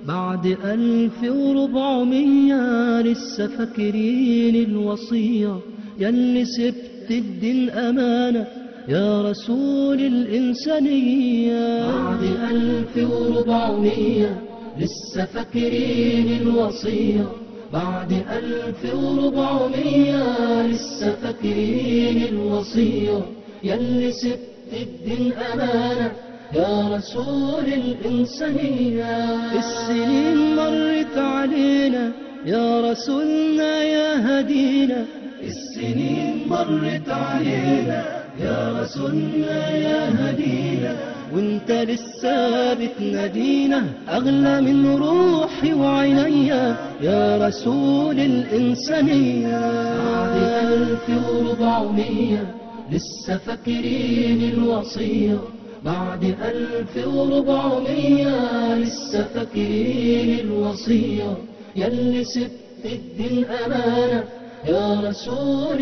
بعد ألف وربعمية لسه فاكرين الوصية ياللي سبت الدين أمانة يا رسول الإنسانية بعد ألف وربعمية لسه فاكرين الوصية بعد ألف وربعمية لسه فاكرين الوصية ياللي سبت الدين أمانة يا رسول الإنسانية السنين مرت علينا يا رسولنا يا هدينا السنين مرت علينا يا رسولنا يا هدينا وانت لسه بتنادينا اغلى من روحي وعينيا يا رسول الانسانيه بعد الف وربعمية لسه فاكرين الوصيه بعد ألف وربعمية لسه فاكرين الوصية ياللي سبت الدين أمانة يا رسول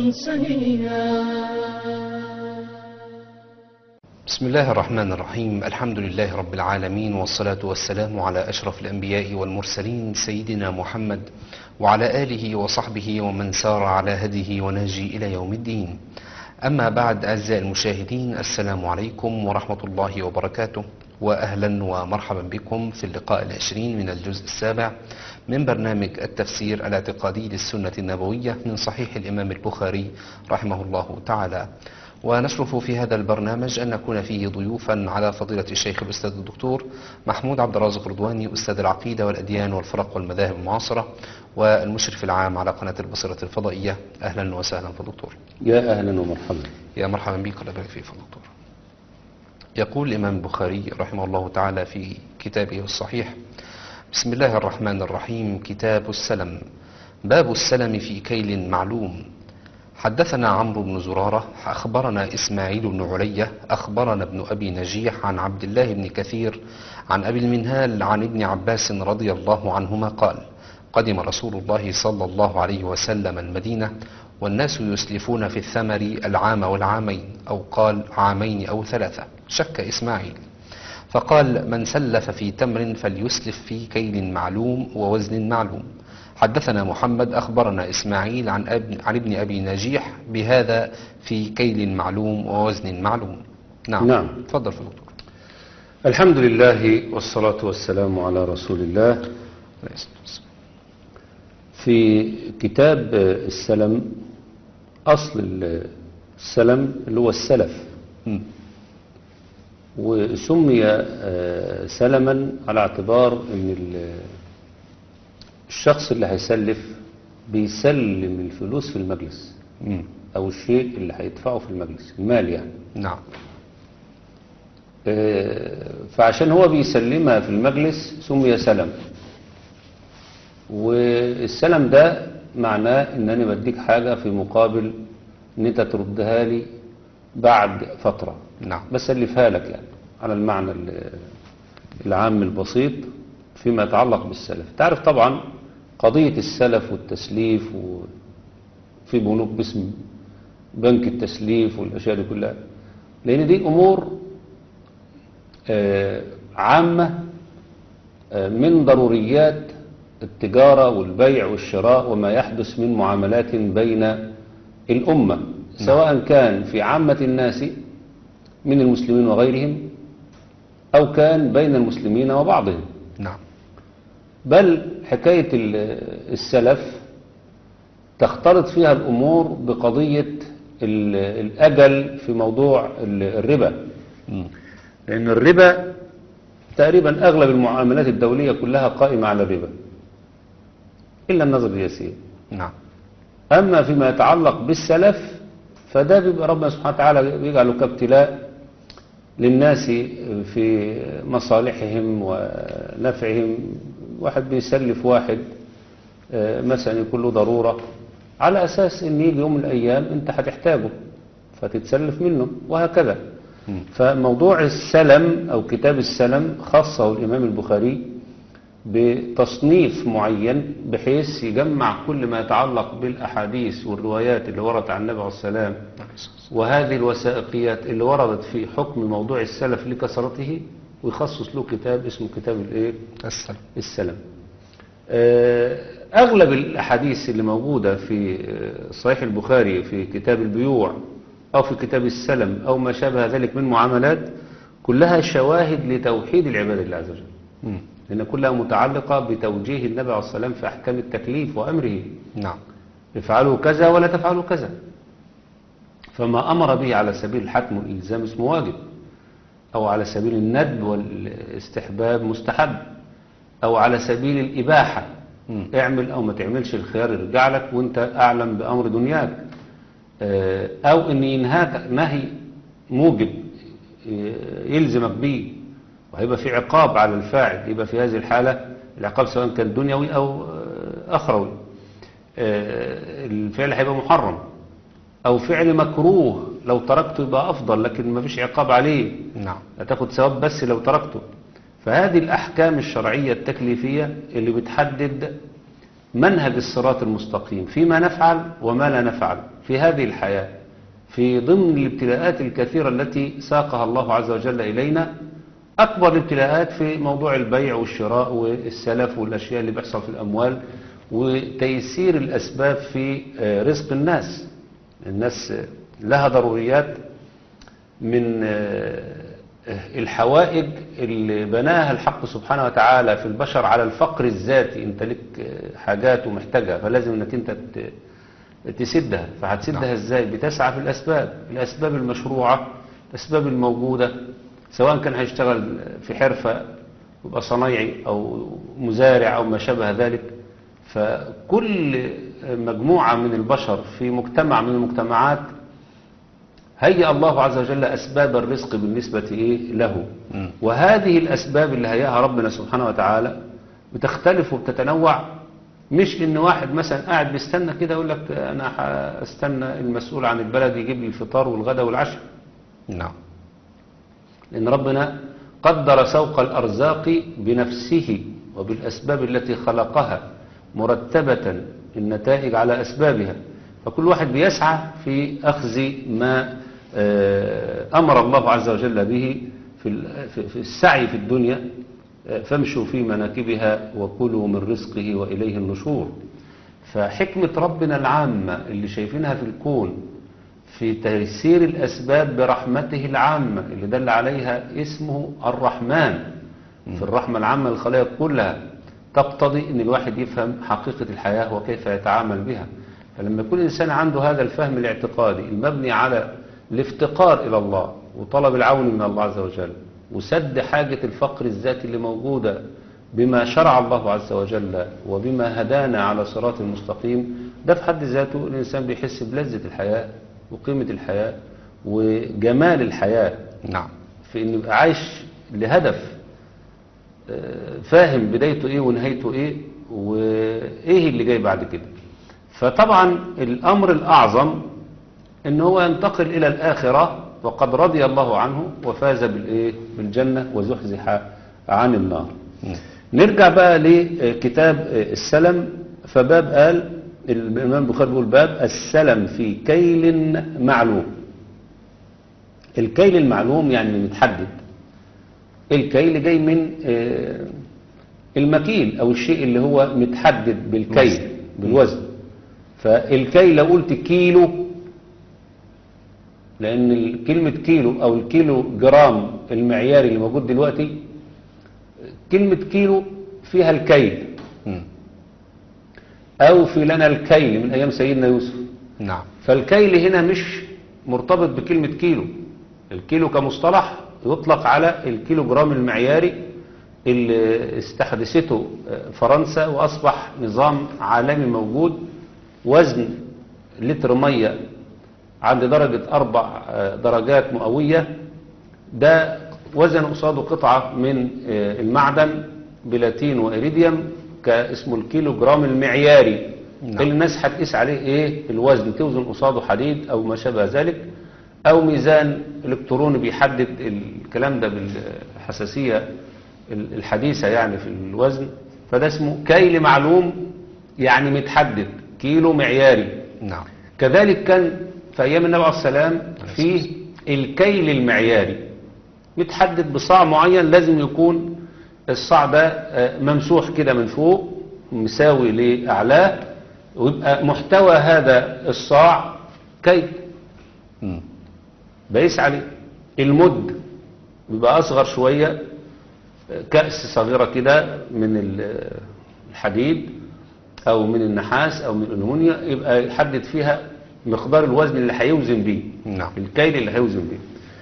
الإنسانية بسم الله الرحمن الرحيم الحمد لله رب العالمين والصلاة والسلام على أشرف الأنبياء والمرسلين سيدنا محمد وعلى آله وصحبه ومن سار على هديه ونهجه إلى يوم الدين أما بعد أعزائي المشاهدين السلام عليكم ورحمة الله وبركاته وأهلا ومرحبا بكم في اللقاء العشرين من الجزء السابع من برنامج التفسير الاعتقادي للسنة النبوية من صحيح الإمام البخاري رحمه الله تعالى ونشرف في هذا البرنامج أن نكون فيه ضيوفا على فضيلة الشيخ الأستاذ الدكتور محمود عبد الرازق رضواني أستاذ العقيدة والأديان والفرق والمذاهب المعاصرة والمشرف العام على قناة البصرة الفضائية أهلا وسهلا في الدكتور يا أهلا ومرحبا يا مرحبا بك الله يبارك فيك في الدكتور يقول الإمام البخاري رحمه الله تعالى في كتابه الصحيح بسم الله الرحمن الرحيم كتاب السلم باب السلم في كيل معلوم حدثنا عمرو بن زرارة أخبرنا إسماعيل بن علية أخبرنا ابن أبي نجيح عن عبد الله بن كثير عن أبي المنهال عن ابن عباس رضي الله عنهما قال قدم رسول الله صلى الله عليه وسلم المدينة والناس يسلفون في الثمر العام والعامين أو قال عامين أو ثلاثة شك إسماعيل فقال من سلف في تمر فليسلف في كيل معلوم ووزن معلوم حدثنا محمد أخبرنا إسماعيل عن, أب عن ابن أبي نجيح بهذا في كيل معلوم ووزن معلوم نعم نعم. تفضل في الدكتور الحمد لله والصلاة والسلام على رسول الله في كتاب السلم أصل السلم اللي هو السلف مم. وسمي آه، سلما على اعتبار ان ال- الشخص اللي هيسلف بيسلم الفلوس في المجلس مم. او الشيء اللي هيدفعه في المجلس المال يعني نعم آه، فعشان هو بيسلمها في المجلس سمي سلم والسلم ده معناه ان انا بديك حاجة في مقابل ان انت تردها لي بعد فترة نعم بس سلفها لك يعني على المعنى ال- العام البسيط فيما يتعلق بالسلف تعرف طبعا قضية السلف والتسليف وفي بنوك باسم بنك التسليف والأشياء دي كلها لأن دي أمور آه، عامة آه، من ضروريات التجارة والبيع والشراء وما يحدث من معاملات بين الأمة سواء كان في عامة الناس من المسلمين وغيرهم أو كان بين المسلمين وبعضهم نعم بل حكاية ال- السلف تختلط فيها الأمور بقضية ال- الأجل في موضوع ال- الربا مم. لأن الربا تقريبا أغلب المعاملات الدولية كلها قائمة على الربا إلا النظر اليسير نعم أما فيما يتعلق بالسلف فده بيبقى ربنا سبحانه وتعالى بيجعله كابتلاء للناس في مصالحهم ونفعهم واحد بيسلف واحد آه، مثلا يكون له ضرورة على أساس إن يجي يوم من الأيام أنت هتحتاجه فتتسلف منه وهكذا مم. فموضوع السلم أو كتاب السلم خاصه الإمام البخاري بتصنيف معين بحيث يجمع كل ما يتعلق بالأحاديث والروايات اللي وردت عن النبي عليه السلام وهذه الوثائقيات اللي وردت في حكم موضوع السلف لكثرته ويخصص له كتاب اسمه كتاب الايه السلام السلام آه، أغلب الأحاديث اللي موجودة في آه، صحيح البخاري في كتاب البيوع أو في كتاب السلم أو ما شابه ذلك من معاملات كلها شواهد لتوحيد العباد لله عز وجل مم. لأن كلها متعلقة بتوجيه النبي عليه الصلاة والسلام في أحكام التكليف وأمره نعم افعلوا كذا ولا تفعلوا كذا فما أمر به على سبيل الحتم والإلزام اسمه واجب أو على سبيل الندب والاستحباب مستحب أو على سبيل الإباحة مم. اعمل أو ما تعملش الخيار يرجع لك وانت أعلم بأمر دنياك آه، أو أن ينهاك نهي موجب آه، يلزمك به وهيبقى في عقاب على الفاعل يبقى في هذه الحالة العقاب سواء كان دنيوي أو آه، أخروي آه، الفعل هيبقى محرم أو فعل مكروه لو تركته يبقى أفضل لكن ما فيش عقاب عليه نعم هتاخد ثواب بس لو تركته فهذه الأحكام الشرعية التكليفية اللي بتحدد منهج الصراط المستقيم فيما نفعل وما لا نفعل في هذه الحياة في ضمن الابتلاءات الكثيرة التي ساقها الله عز وجل إلينا أكبر الابتلاءات في موضوع البيع والشراء والسلف والأشياء اللي بيحصل في الأموال وتيسير الأسباب في آه، رزق الناس الناس آه، لها ضروريات من آه، الحوائج اللي بناها الحق سبحانه وتعالى في البشر على الفقر الذاتي انت لك آه، حاجات ومحتاجها فلازم انك انت ت- تسدها فهتسدها نعم. ازاي بتسعى في الاسباب الاسباب المشروعة الاسباب الموجودة سواء كان هيشتغل في حرفة يبقى صنايعي او مزارع او ما شابه ذلك فكل مجموعة من البشر في مجتمع من المجتمعات هيأ الله عز وجل أسباب الرزق بالنسبة إيه له مم. وهذه الأسباب اللي هيأها ربنا سبحانه وتعالى بتختلف وبتتنوع مش إن واحد مثلا قاعد بيستنى كده يقول لك أنا هستنى المسؤول عن البلد يجيب لي الفطار والغداء والعشاء نعم لأن ربنا قدر سوق الأرزاق بنفسه وبالأسباب التي خلقها مرتبة النتائج على أسبابها فكل واحد بيسعى في أخذ ما آه، أمر الله عز وجل به في ال- في- في السعي في الدنيا آه، فامشوا في مناكبها وكلوا من رزقه وإليه النشور فحكمة ربنا العامة اللي شايفينها في الكون في تيسير الأسباب برحمته العامة اللي دل عليها اسمه الرحمن في الرحمة العامة للخلائق كلها تقتضي أن الواحد يفهم حقيقة الحياة وكيف يتعامل بها فلما يكون الإنسان عنده هذا الفهم الاعتقادي المبني على الافتقار إلى الله وطلب العون من الله عز وجل وسد حاجة الفقر الذاتي اللي موجودة بما شرع الله عز وجل وبما هدانا على صراط المستقيم ده في حد ذاته الإنسان بيحس بلذة الحياة وقيمة الحياة وجمال الحياة نعم في انه يبقى عايش لهدف آه، فاهم بدايته ايه ونهايته ايه وايه اللي جاي بعد كده فطبعا الامر الاعظم ان هو ينتقل الى الاخرة وقد رضي الله عنه وفاز بالايه بالجنة وزحزح عن النار مم. نرجع بقى لكتاب السلم فباب قال الإمام البخاري بيقول باب السلم في كيل معلوم الكيل المعلوم يعني متحدد الكيل جاي من آه، المكيل أو الشيء اللي هو متحدد بالكيل وزن. بالوزن فالكيل لو قلت كيلو لأن ال- كلمة كيلو أو الكيلو جرام المعياري اللي موجود دلوقتي كلمة كيلو فيها الكيل مم. أو في لنا الكيل من أيام سيدنا يوسف نعم فالكيل هنا مش مرتبط بكلمة كيلو الكيلو كمصطلح يطلق على الكيلو جرام المعياري اللي استحدثته فرنسا وأصبح نظام عالمي موجود وزن لتر مية عند درجة أربع درجات مئوية ده وزن قصاده قطعة من المعدن بلاتين وإيريديوم كاسمه الكيلو جرام المعياري نعم. اللي الناس هتقيس عليه ايه الوزن توزن قصاده حديد او ما شابه ذلك او ميزان الكتروني بيحدد الكلام ده بالحساسية الحديثة يعني في الوزن فده اسمه كيل معلوم يعني متحدد كيلو معياري نعم كذلك كان في أيام النبي عليه السلام فيه الكيل المعياري متحدد بصاع معين لازم يكون الصاع ده آه، ممسوح كده من فوق مساوي لأعلاه ويبقى محتوى هذا الصاع كيل مم. بقيس عليه المد بيبقى أصغر شوية كأس صغيرة كده من ال- الحديد أو من النحاس أو من الألمونيا يبقى يحدد فيها مقدار الوزن اللي هيوزن بيه نعم الكيل اللي هيوزن بيه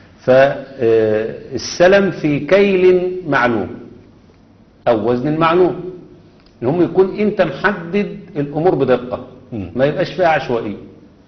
فالسلم في كيل معلوم أو وزن معلوم ان هم يكون انت محدد الامور بدقة مم. ما يبقاش فيها عشوائية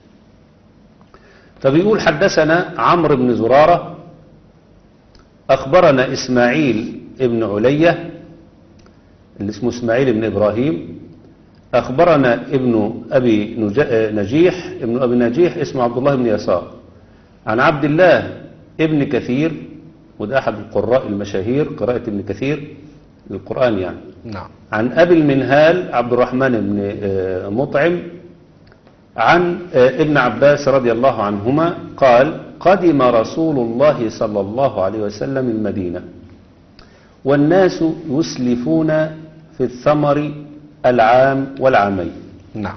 فبيقول حدثنا عمرو بن زرارة أخبرنا إسماعيل ابن علية اللي اسمه إسماعيل بن إبراهيم أخبرنا ابن أبي نج- نجيح ابن أبي نجيح اسمه عبد الله بن يسار عن عبد الله ابن كثير وده أحد القراء المشاهير قراءة ابن كثير للقرآن يعني نعم عن أبي المنهال عبد الرحمن بن آه، مطعم عن آه، ابن عباس رضي الله عنهما قال قدم رسول الله صلى الله عليه وسلم المدينة والناس يسلفون في الثمر العام والعامين نعم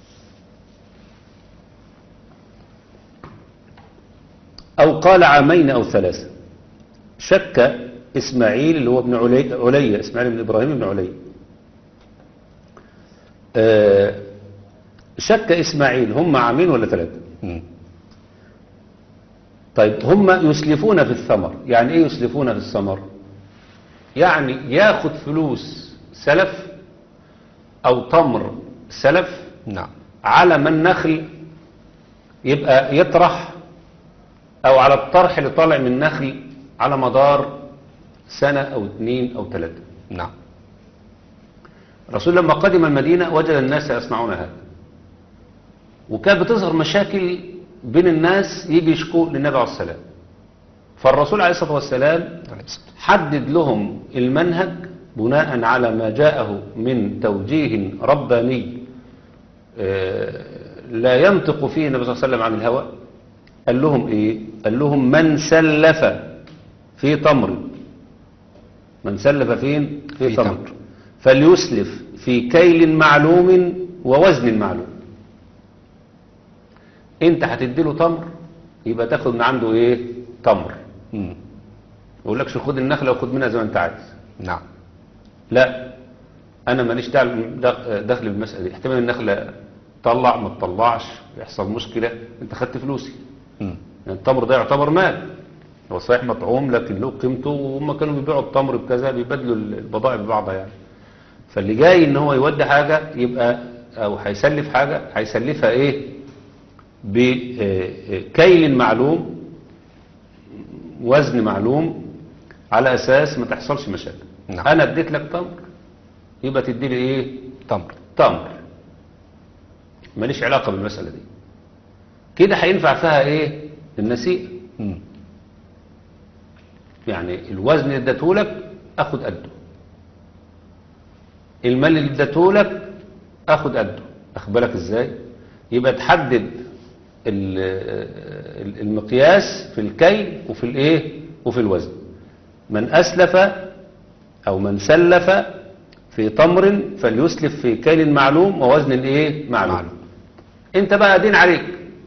أو قال عامين أو ثلاثة شك إسماعيل اللي هو ابن علي, علي إسماعيل بن إبراهيم بن علي آه، شك إسماعيل هم عامين ولا ثلاثة مم. طيب هم يسلفون في الثمر يعني ايه يسلفون في الثمر يعني ياخد فلوس سلف او تمر سلف نعم على ما النخل يبقى يطرح او على الطرح اللي طالع من النخل على مدار سنة او اتنين او ثلاثة نعم الرسول لما قدم المدينة وجد الناس يصنعون هذا وكانت بتظهر مشاكل بين الناس يجي يشكوا للنبي عليه السلام فالرسول عليه الصلاة والسلام عليه الصلاة حدد لهم المنهج بناء على ما جاءه من توجيه رباني آه، لا ينطق فيه النبي صلى الله عليه وسلم عن الهوى قال لهم ايه قال لهم من سلف في تمر من سلف فين في, في تمر. تمر. فليسلف في كيل معلوم ووزن معلوم انت هتدي له تمر يبقى تاخد من عنده ايه تمر مم. ما يقولكش خد النخله وخد منها زي ما انت عايز نعم لا انا ماليش دعوه- دخ- دخل بالمساله دي احتمال النخله تطلع ما تطلعش يحصل مشكله انت خدت فلوسي مم. يعني التمر ده يعتبر مال هو صحيح مطعوم لكن له قيمته وهم كانوا بيبيعوا التمر بكذا بيبادلوا البضائع ببعضها يعني فاللي جاي ان هو يودي حاجه يبقى او هيسلف حاجه هيسلفها ايه بكيل معلوم وزن معلوم على اساس ما تحصلش مشاكل نعم. انا اديت لك تمر يبقى تدي لي ايه تمر تمر ماليش علاقه بالمساله دي كده هينفع فيها ايه النسيئه مم. يعني الوزن اللي اديتهولك اخد قده المال اللي اديتهولك اخد قده اخد بالك ازاي يبقى تحدد ال- ال- المقياس في الكيل وفي الايه وفي الوزن من اسلف او من سلف في تمر فليسلف في كيل معلوم ووزن ايه معلوم, معلوم. انت بقى دين عليك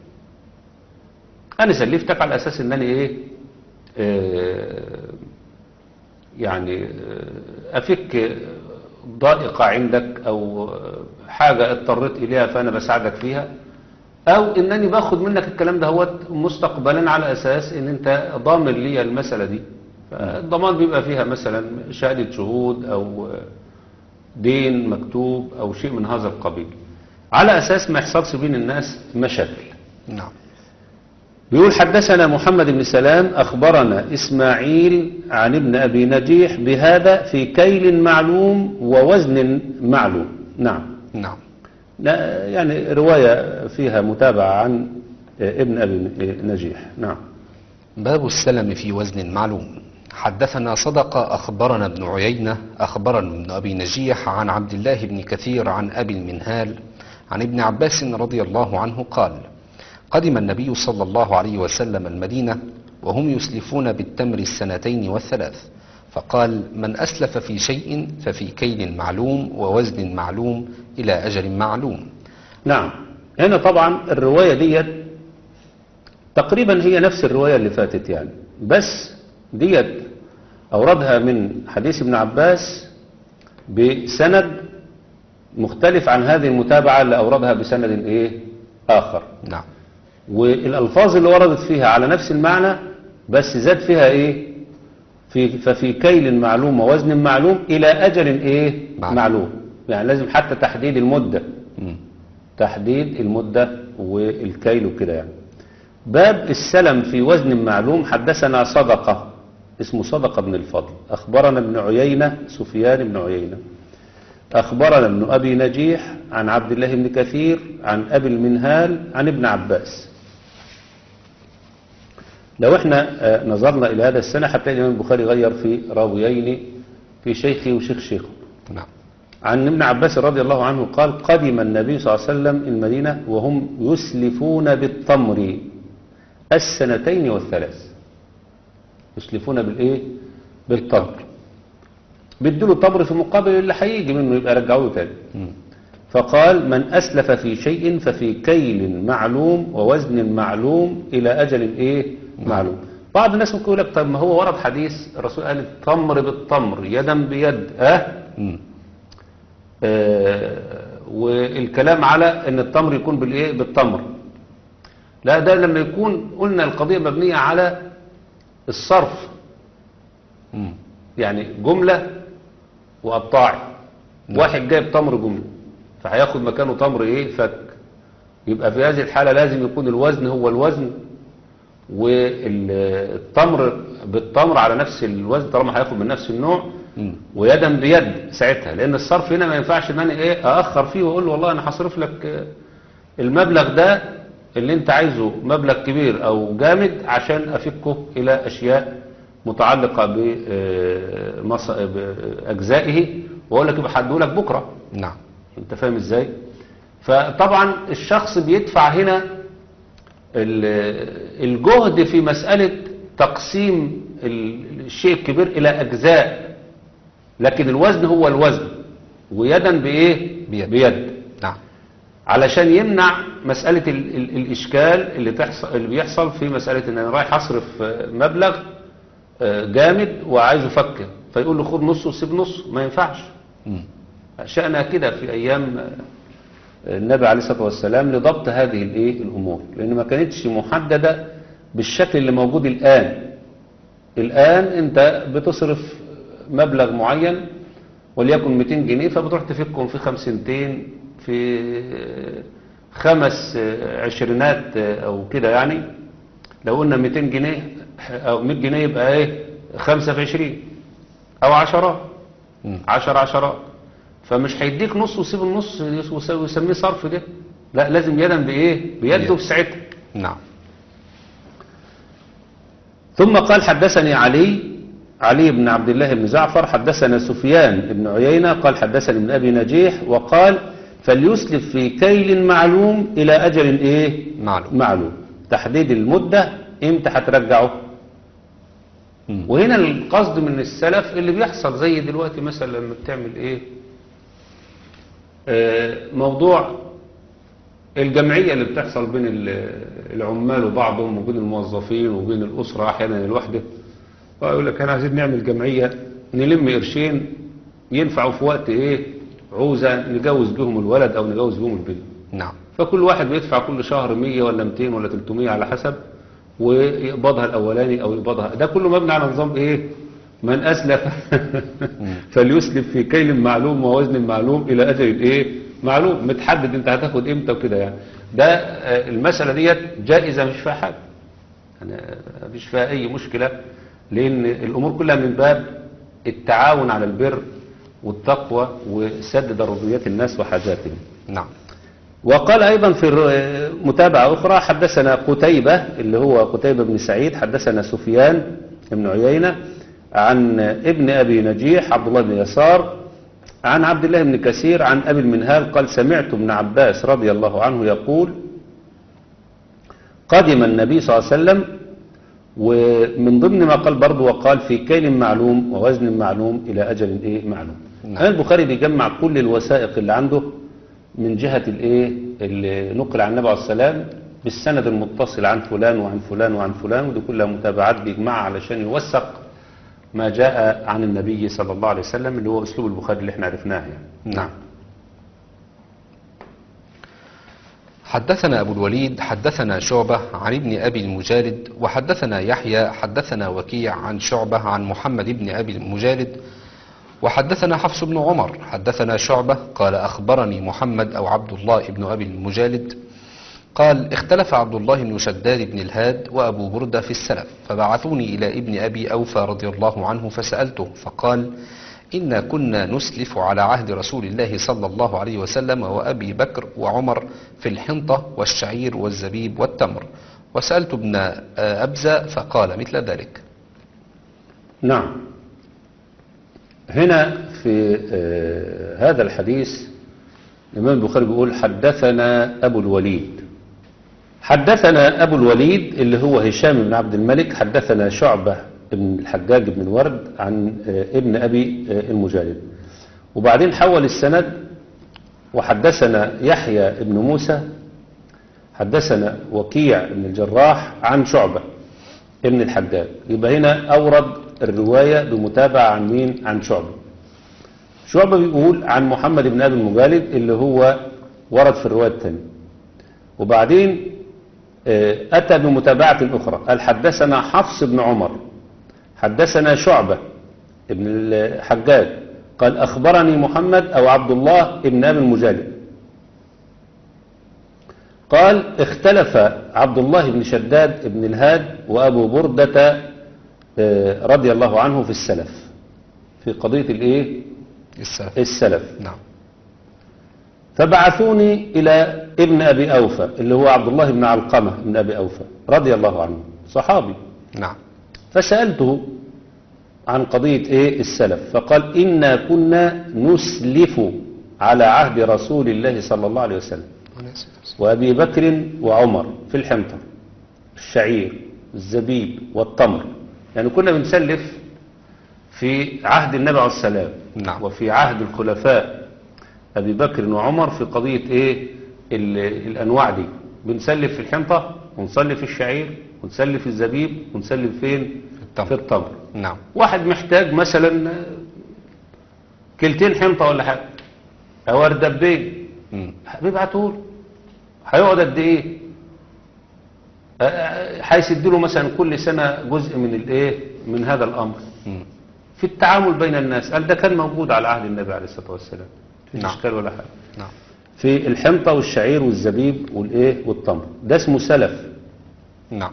انا سلفتك على اساس ان انا ايه آه، يعني آه، افك ضائقة عندك او آه، حاجة اضطريت اليها فانا بساعدك فيها او انني باخد منك الكلام ده هو مستقبلا على اساس ان انت ضامن لي المسألة دي فالضمان بيبقى فيها مثلا شهادة شهود او آه، دين مكتوب او شيء من هذا القبيل على اساس ما يحصلش بين الناس مشاكل نعم بيقول حدثنا محمد بن سلام أخبرنا إسماعيل عن ابن أبي نجيح بهذا في كيل معلوم ووزن معلوم نعم نعم لا يعني رواية فيها متابعة عن ابن أبي نجيح نعم باب السلم في وزن معلوم حدثنا صدق أخبرنا ابن عيينة أخبرنا ابن أبي نجيح عن عبد الله بن كثير عن أبي المنهال عن ابن عباس رضي الله عنه قال قدم النبي صلى الله عليه وسلم المدينة وهم يسلفون بالتمر السنتين والثلاث فقال من أسلف في شيء ففي كيل معلوم ووزن معلوم إلى أجل معلوم نعم هنا طبعا الرواية ديت تقريبا هي نفس الرواية اللي فاتت يعني بس ديت أوردها من حديث ابن عباس بسند مختلف عن هذه المتابعة اللي أوردها بسند إيه آخر نعم والألفاظ اللي وردت فيها على نفس المعنى بس زاد فيها إيه في ففي كيل معلوم ووزن معلوم إلى أجل إيه معلوم. معلوم يعني لازم حتى تحديد المدة مم. تحديد المدة والكيل وكده يعني باب السلم في وزن معلوم حدثنا صدقة اسمه صدقة بن الفضل أخبرنا ابن عيينة سفيان بن عيينة أخبرنا ابن أبي نجيح عن عبد الله بن كثير عن أبي المنهال عن ابن عباس لو احنا آه، نظرنا إلى هذا السنة هتلاقي الإمام البخاري غير في راويين في شيخي وشيخ شيخه نعم عن ابن عباس رضي الله عنه قال قدم النبي صلى الله عليه وسلم المدينة وهم يسلفون بالتمر السنتين والثلاث يسلفون بالايه بالتمر بيدوا تمر في مقابل اللي هيجي منه يبقى رجعوه تاني مم. فقال من أسلف في شيء ففي كيل معلوم ووزن معلوم إلى أجل إيه معلوم بعض الناس ممكن يقول لك طب ما هو ورد حديث الرسول قال التمر بالتمر يدا بيد أه مم. آه، والكلام على ان التمر يكون بالايه بالتمر لا ده لما يكون قلنا القضية مبنية على الصرف مم. يعني جملة وقطاعي واحد جايب تمر جملة فهياخد مكانه تمر ايه فك يبقى في هذه الحالة لازم يكون الوزن هو الوزن والتمر بالتمر على نفس الوزن طالما هياخد من نفس النوع مم. ويدا بيد ساعتها لان الصرف هنا ما ينفعش ان انا ايه ااخر فيه واقول له والله انا هصرف لك آه، المبلغ ده اللي انت عايزه مبلغ كبير او جامد عشان افكه الى اشياء متعلقه باجزائه واقول لك يبقى هديه لك بكره نعم انت فاهم ازاي فطبعا الشخص بيدفع هنا ال- الجهد في مسألة تقسيم ال- الشيء الكبير إلى أجزاء لكن الوزن هو الوزن ويدا بإيه بيد. بيد نعم علشان يمنع مسألة ال ال الإشكال اللي, تحصل اللي بيحصل في مسألة إن أنا رايح أصرف آه، مبلغ آه، جامد وعايزه فكه فيقول له خد نص وسيب نص ما ينفعش مم. شأنها كده في أيام النبي عليه الصلاة والسلام لضبط هذه الإيه الأمور لأن ما كانتش محددة بالشكل اللي موجود الآن الآن أنت بتصرف مبلغ معين وليكن 200 جنيه فبتروح تفكهم في خمسنتين في خمس عشرينات أو كده يعني لو قلنا 200 جنيه أو 100 جنيه يبقى إيه خمسة في عشرين أو عشرات مم. عشر عشرات فمش هيديك نص ويسيب النص ويس- ويسميه صرف ده لا لازم يدا بايه بيده بيد. في ساعتها نعم ثم قال حدثني علي علي بن عبد الله بن جعفر حدثنا سفيان بن عيينة قال حدثني ابن أبي نجيح وقال فليسلف في كيل معلوم إلى أجل إيه معلوم معلوم تحديد المدة امتى هترجعه مم. وهنا القصد من السلف اللي بيحصل زي دلوقتي مثلا لما بتعمل ايه آه، موضوع الجمعية اللي بتحصل بين ال- العمال وبعضهم وبين الموظفين وبين الأسرة أحيانا الوحدة ويقول لك أنا عايزين نعمل جمعية نلم قرشين ينفعوا في وقت إيه عوزة نجوز بيهم الولد أو نجوز بيهم البنت نعم فكل واحد بيدفع كل شهر 100 ولا 200 ولا 300 على حسب ويقبضها الاولاني او يقبضها ده كله مبني على نظام ايه من اسلف فليسلف في كيل معلوم ووزن معلوم الى اجل ايه معلوم متحدد انت هتاخد امتى وكده يعني ده آه، المساله ديت جائزه مش فيها حاجه يعني آه، مفيش فيها اي مشكله لان الامور كلها من باب التعاون على البر والتقوى وسد ضروريات الناس وحاجاتهم نعم وقال أيضا في الر- متابعة أخرى حدثنا قتيبة اللي هو قتيبة بن سعيد حدثنا سفيان بن عيينة عن ابن أبي نجيح عبد الله بن يسار عن عبد الله بن كثير عن أبي المنهال قال سمعت ابن عباس رضي الله عنه يقول قدم النبي صلى الله عليه وسلم ومن ضمن ما قال برضه وقال في كيل معلوم ووزن معلوم إلى أجل إيه معلوم نعم. الآن البخاري بيجمع كل الوثائق اللي عنده من جهة الإيه اللي نقل عن النبي عليه السلام بالسند المتصل عن فلان وعن فلان وعن فلان ودي كلها متابعات بيجمعها علشان يوثق ما جاء عن النبي صلى الله عليه وسلم اللي هو أسلوب البخاري اللي احنا عرفناه يعني نعم حدثنا أبو الوليد حدثنا شعبة عن ابن أبي المجالد وحدثنا يحيى حدثنا وكيع عن شعبة عن محمد بن أبي المجالد وحدثنا حفص بن عمر حدثنا شعبة قال أخبرني محمد أو عبد الله بن أبي المجالد قال اختلف عبد الله بن شداد بن الهاد وأبو بردة في السلف فبعثوني إلى ابن أبي أوفى رضي الله عنه فسألته فقال إنا كنا نسلف على عهد رسول الله صلى الله عليه وسلم وأبي بكر وعمر في الحنطة والشعير والزبيب والتمر وسألت ابن أبزة فقال مثل ذلك نعم هنا في آه هذا الحديث الإمام البخاري بيقول حدثنا أبو الوليد حدثنا أبو الوليد اللي هو هشام بن عبد الملك حدثنا شعبة بن الحجاج بن الورد عن آه ابن أبي آه المجالد وبعدين حول السند وحدثنا يحيى بن موسى حدثنا وكيع بن الجراح عن شعبة ابن الحجاج يبقى هنا أورد الرواية بمتابعة عن مين عن شعبة شعبة بيقول عن محمد بن أبي المجالد اللي هو ورد في الرواية الثانية وبعدين أتى بمتابعة أخرى قال حدثنا حفص بن عمر حدثنا شعبة ابن الحجاج قال أخبرني محمد أو عبد الله ابن أبي المجالد قال اختلف عبد الله بن شداد بن الهاد وأبو بردة رضي الله عنه في السلف في قضية الايه السلف السلف نعم فبعثوني إلى ابن أبي أوفى اللي هو عبد الله بن علقمة بن أبي أوفى رضي الله عنه صحابي نعم فسألته عن قضية ايه السلف فقال إنا كنا نسلف على عهد رسول الله صلى الله عليه وسلم وأبي بكر وعمر في الحنطة الشعير الزبيب والتمر يعني كنا بنسلف في عهد النبي عليه السلام نعم. وفي عهد الخلفاء أبي بكر وعمر في قضية إيه ال- الأنواع دي بنسلف في الحنطة ونسلف في الشعير ونسلف في الزبيب ونسلف فين التمر. في التمر نعم واحد محتاج مثلا كلتين حنطة ولا حاجة أو أردبين مم. بيبعتوه هيقعد قد ايه هيسد له مثلا كل سنة جزء من الايه من هذا الامر مم. في التعامل بين الناس قال ده كان موجود على عهد النبي عليه الصلاة والسلام في نعم. اشكال ولا حاجة نعم في الحنطة والشعير والزبيب والايه والتمر ده اسمه سلف نعم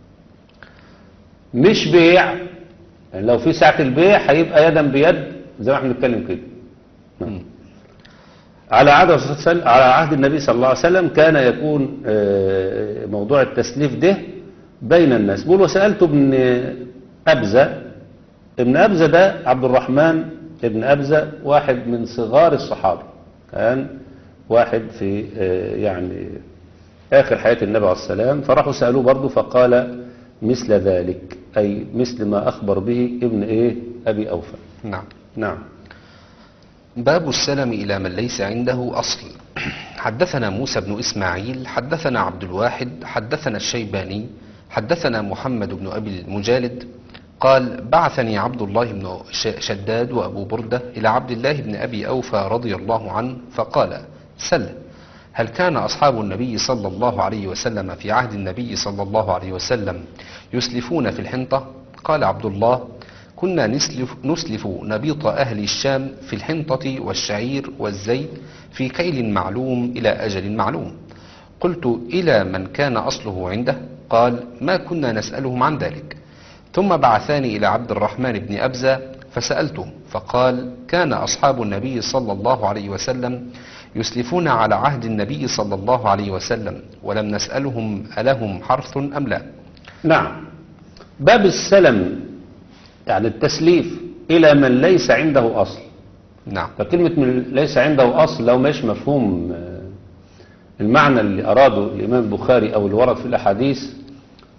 مش بيع يعني لو في ساعة البيع هيبقى يدا بيد زي ما احنا بنتكلم كده مم. على عهد الرسول صلى الله عليه وسلم- على عهد النبي صلى الله عليه وسلم كان يكون آه، موضوع التسليف ده بين الناس بيقول وسألت ابن أبزة ابن أبزة ده عبد الرحمن ابن أبزة واحد من صغار الصحابة كان واحد في آه، يعني آخر حياة النبي عليه السلام فراحوا سألوه برضه فقال مثل ذلك أي مثل ما أخبر به ابن إيه أبي أوفى نعم نعم باب السلم إلى من ليس عنده أصل حدثنا موسى بن إسماعيل حدثنا عبد الواحد حدثنا الشيباني حدثنا محمد بن أبي المجالد قال بعثني عبد الله بن ش- شداد وأبو بردة إلى عبد الله بن أبي أوفى رضي الله عنه فقال سل هل كان أصحاب النبي صلى الله عليه وسلم في عهد النبي صلى الله عليه وسلم يسلفون في الحنطة قال عبد الله كنا نسلف, نسلف نبيط أهل الشام في الحنطة والشعير والزيت في كيل معلوم إلى أجل معلوم قلت إلى من كان أصله عنده قال ما كنا نسألهم عن ذلك ثم بعثاني إلى عبد الرحمن بن أبزة فسألته فقال كان أصحاب النبي صلى الله عليه وسلم يسلفون على عهد النبي صلى الله عليه وسلم ولم نسألهم ألهم حرث أم لا نعم باب السلم يعني التسليف إلى من ليس عنده أصل نعم فكلمة من ليس عنده أصل لو مش مفهوم آه، المعنى اللي أراده الإمام البخاري أو اللي ورد في الأحاديث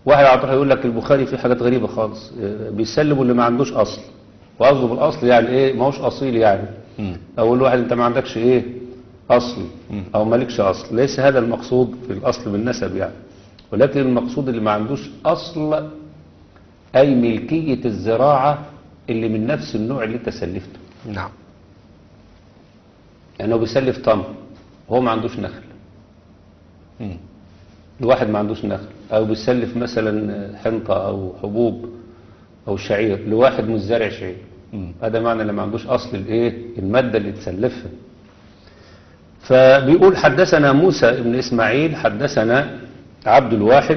واحد على طول يقول لك البخاري فيه حاجات غريبة خالص آه، بيسلموا اللي ما عندوش أصل وقصده بالأصل يعني إيه ما هوش أصيل يعني مم. أقول له واحد أنت ما عندكش إيه أصل مم. أو مالكش أصل ليس هذا المقصود في الأصل بالنسب يعني ولكن المقصود اللي ما عندوش أصل أي ملكية الزراعة اللي من نفس النوع اللي أنت سلفته نعم يعني هو بيسلف تمر وهو ما عندوش نخل مم. الواحد ما عندوش نخل او بيسلف مثلا حنطة او حبوب او شعير لواحد مش زارع شعير مم. هذا معنى اللي ما عندوش اصل الايه المادة اللي تسلفها فبيقول حدثنا موسى ابن اسماعيل حدثنا عبد الواحد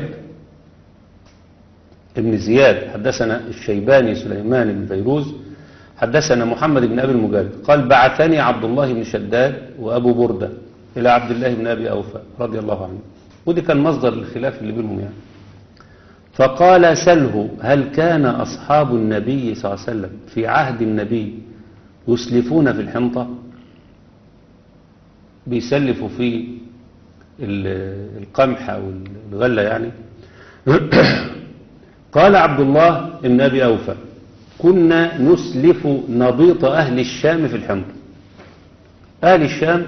ابن زياد حدثنا الشيباني سليمان بن فيروز حدثنا محمد بن ابي المجالد قال بعثني عبد الله بن شداد وابو برده الى عبد الله بن ابي اوفى رضي الله عنه ودي كان مصدر الخلاف اللي بينهم يعني فقال سله هل كان اصحاب النبي صلى الله عليه وسلم في عهد النبي يسلفون في الحنطه بيسلفوا في ال- القمح او الغله يعني قال عبد الله بن ابي اوفى كنا نسلف نبيط اهل الشام في الحنطه اهل الشام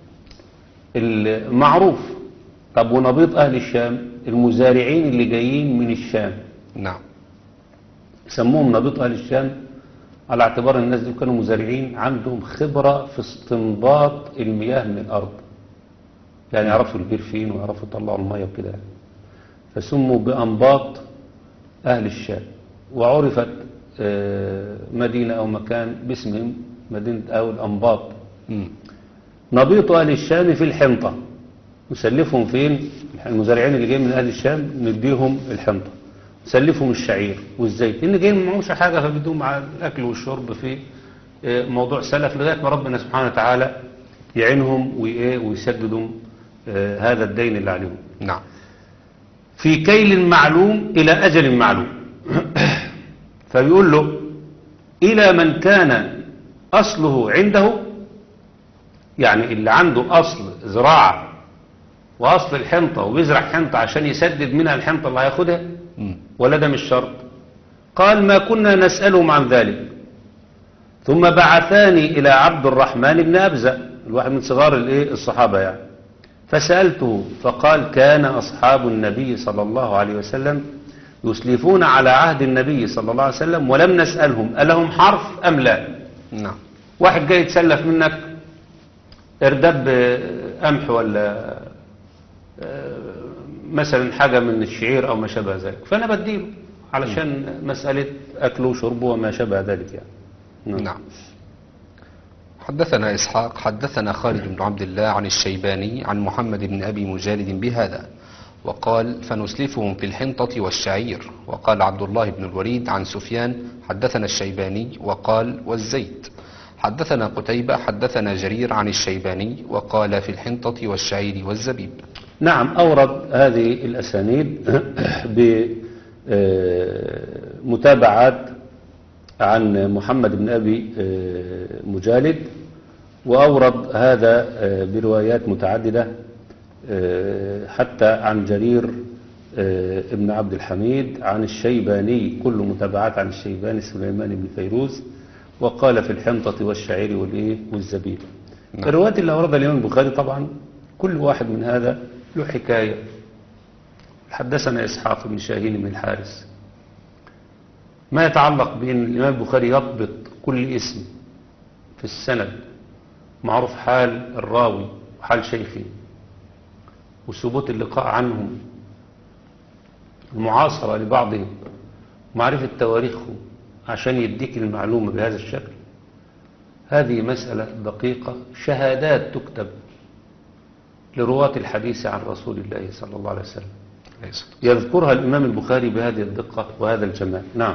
المعروف طب ونبيط اهل الشام المزارعين اللي جايين من الشام نعم سموهم نبيط اهل الشام على اعتبار الناس دول كانوا مزارعين عندهم خبرة في استنباط المياه من الارض يعني يعرفوا البير فين ويعرفوا يطلعوا المياه وكده يعني. فسموا بأنباط أهل الشام وعرفت آه، مدينة أو مكان باسمهم مدينة أو الأنباط مم. نبيط أهل الشام في الحنطة نسلفهم فين المزارعين اللي جايين من أهل الشام نديهم الحنطة نسلفهم الشعير والزيت اللي جايين ما معهمش حاجة فبيدوهم مع الأكل والشرب في آه، موضوع سلف لغاية ما ربنا سبحانه وتعالى يعينهم وإيه ويسددوا آه، هذا الدين اللي عليهم نعم في كيل معلوم إلى أجل معلوم فبيقول له إلى من كان أصله عنده يعني اللي عنده أصل زراعة وأصل الحنطة وبيزرع حنطة عشان يسدد منها الحنطة اللي هياخدها مم. ولا ده مش شرط قال ما كنا نسألهم عن ذلك ثم بعثاني إلى عبد الرحمن بن أبزة الواحد من صغار الإيه الصحابة يعني فسألته فقال كان أصحاب النبي صلى الله عليه وسلم يسلفون على عهد النبي صلى الله عليه وسلم ولم نسألهم ألهم حرف أم لا نعم واحد جاي يتسلف منك اردب آه، قمح ولا آه، مثلا حاجة من الشعير أو ما شابه ذلك فأنا بديله علشان مسألة أكله وشربه وما شابه ذلك يعني نعم حدثنا إسحاق حدثنا خالد بن عبد الله عن الشيباني عن محمد بن أبي مجالد بهذا وقال فنسلفهم في الحنطة والشعير وقال عبد الله بن الوليد عن سفيان حدثنا الشيباني وقال والزيت حدثنا قتيبة حدثنا جرير عن الشيباني وقال في الحنطة والشعير والزبيب نعم أورد هذه الأسانيد بمتابعات عن محمد بن أبي آه، مجالد وأورد هذا آه، بروايات متعددة آه، حتى عن جرير آه، ابن عبد الحميد عن الشيباني كل متابعات عن الشيباني سليمان بن فيروز وقال في الحنطة والشعير والإيه والزبيب نعم. الروايات اللي أوردها الإمام البخاري طبعا كل واحد من هذا له حكاية حدثنا إسحاق بن شاهين بن الحارس ما يتعلق بأن الإمام البخاري يضبط كل اسم في السند معروف حال الراوي وحال شيخه وثبوت اللقاء عنهم المعاصرة لبعضهم معرفة تواريخهم عشان يديك المعلومة بهذا الشكل هذه مسألة دقيقة شهادات تكتب لرواة الحديث عن رسول الله صلى الله عليه وسلم ليس. يذكرها الإمام البخاري بهذه الدقة وهذا الجمال نعم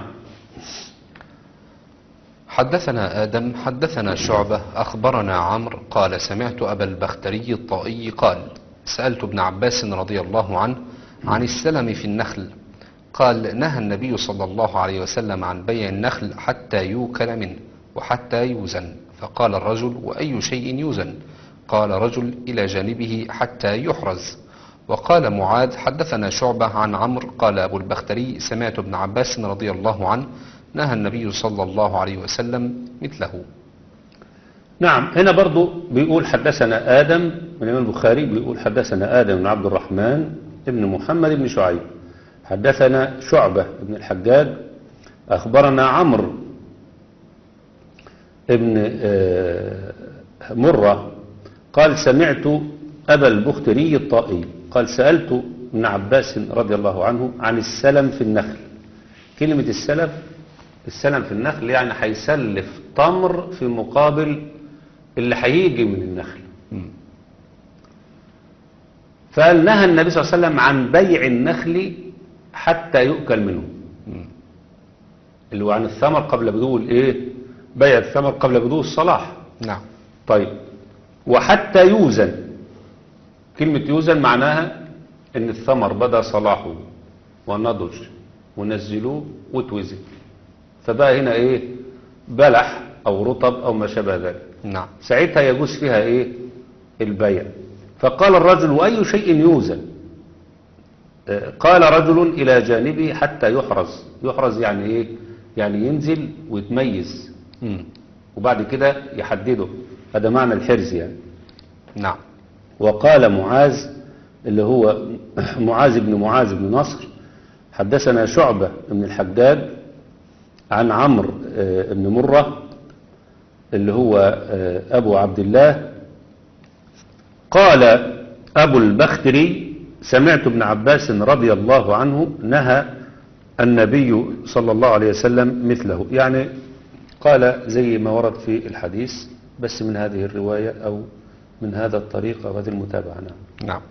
حدثنا آدم حدثنا شعبة أخبرنا عمرو قال سمعت أبا البختري الطائي قال سألت ابن عباس رضي الله عنه عن السلم في النخل قال نهى النبي صلى الله عليه وسلم عن بيع النخل حتى يوكل منه وحتى يوزن فقال الرجل وأي شيء يوزن قال رجل إلى جانبه حتى يحرز وقال معاذ حدثنا شعبة عن عمرو قال أبو البختري سمعت ابن عباس رضي الله عنه نهى النبي صلى الله عليه وسلم مثله نعم هنا برضو بيقول حدثنا آدم الإمام البخاري بيقول حدثنا آدم بن عبد الرحمن ابن محمد بن شعيب حدثنا شعبة بن الحجاج أخبرنا عمرو ابن آه، مرة قال سمعت أبا البختري الطائي قال سألت ابن عباس رضي الله عنه عن السلم في النخل كلمة السلف السلم في النخل يعني هيسلف تمر في مقابل اللي هيجي من النخل فقال نهى النبي صلى الله عليه وسلم عن بيع النخل حتى يؤكل منه اللي هو عن الثمر قبل بدو الايه بيع الثمر قبل بدو الصلاح نعم طيب وحتى يوزن كلمة يوزن معناها ان الثمر بدا صلاحه ونضج ونزلوه وتوزن فبقى هنا ايه بلح او رطب او ما شابه ذلك نعم ساعتها يجوز فيها ايه البيع فقال الرجل واي شيء يوزن آه، قال رجل الى جانبه حتى يحرز يحرز يعني ايه يعني ينزل ويتميز مم. وبعد كده يحدده هذا معنى الحرز يعني نعم وقال معاذ اللي هو معاذ بن معاذ بن نصر حدثنا شعبة بن الحجاج عن عمرو آه، بن مرة اللي هو آه، أبو عبد الله قال أبو البختري سمعت ابن عباس رضي الله عنه نهى النبي صلى الله عليه وسلم مثله يعني قال زي ما ورد في الحديث بس من هذه الرواية أو من هذا الطريق أو هذه المتابعة نعم نعم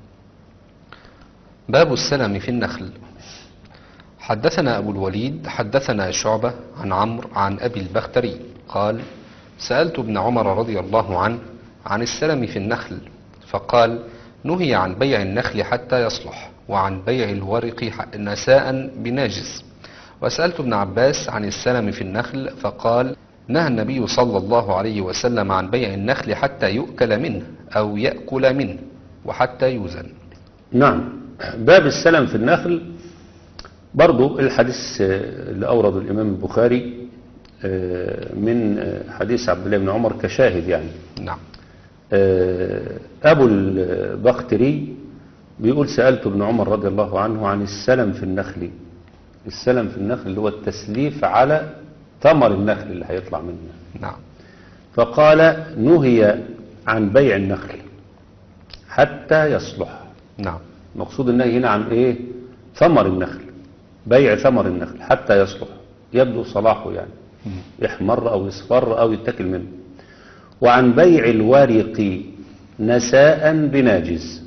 باب السلم في النخل حدثنا أبو الوليد حدثنا شعبة عن عمرو عن أبي البختري قال سألت ابن عمر رضي الله عنه عن السلم في النخل فقال نهي عن بيع النخل حتى يصلح وعن بيع الورق ح- نساء بناجز وسألت ابن عباس عن السلم في النخل فقال نهى النبي صلى الله عليه وسلم عن بيع النخل حتى يؤكل منه أو يأكل منه وحتى يوزن نعم باب السلم في النخل برضو الحديث آه، اللي أورده الإمام البخاري آه، من آه، حديث عبد الله بن عمر كشاهد يعني نعم آه، أبو البختري بيقول سألت ابن عمر رضي الله عنه عن السلم في النخل السلم في النخل اللي هو التسليف على ثمر النخل اللي هيطلع منه نعم فقال نهي عن بيع النخل حتى يصلح نعم مقصود النهي هنا عن ايه ثمر النخل بيع ثمر النخل حتى يصلح يبدو صلاحه يعني يحمر او يصفر او يتكل منه وعن بيع الورق نساء بناجز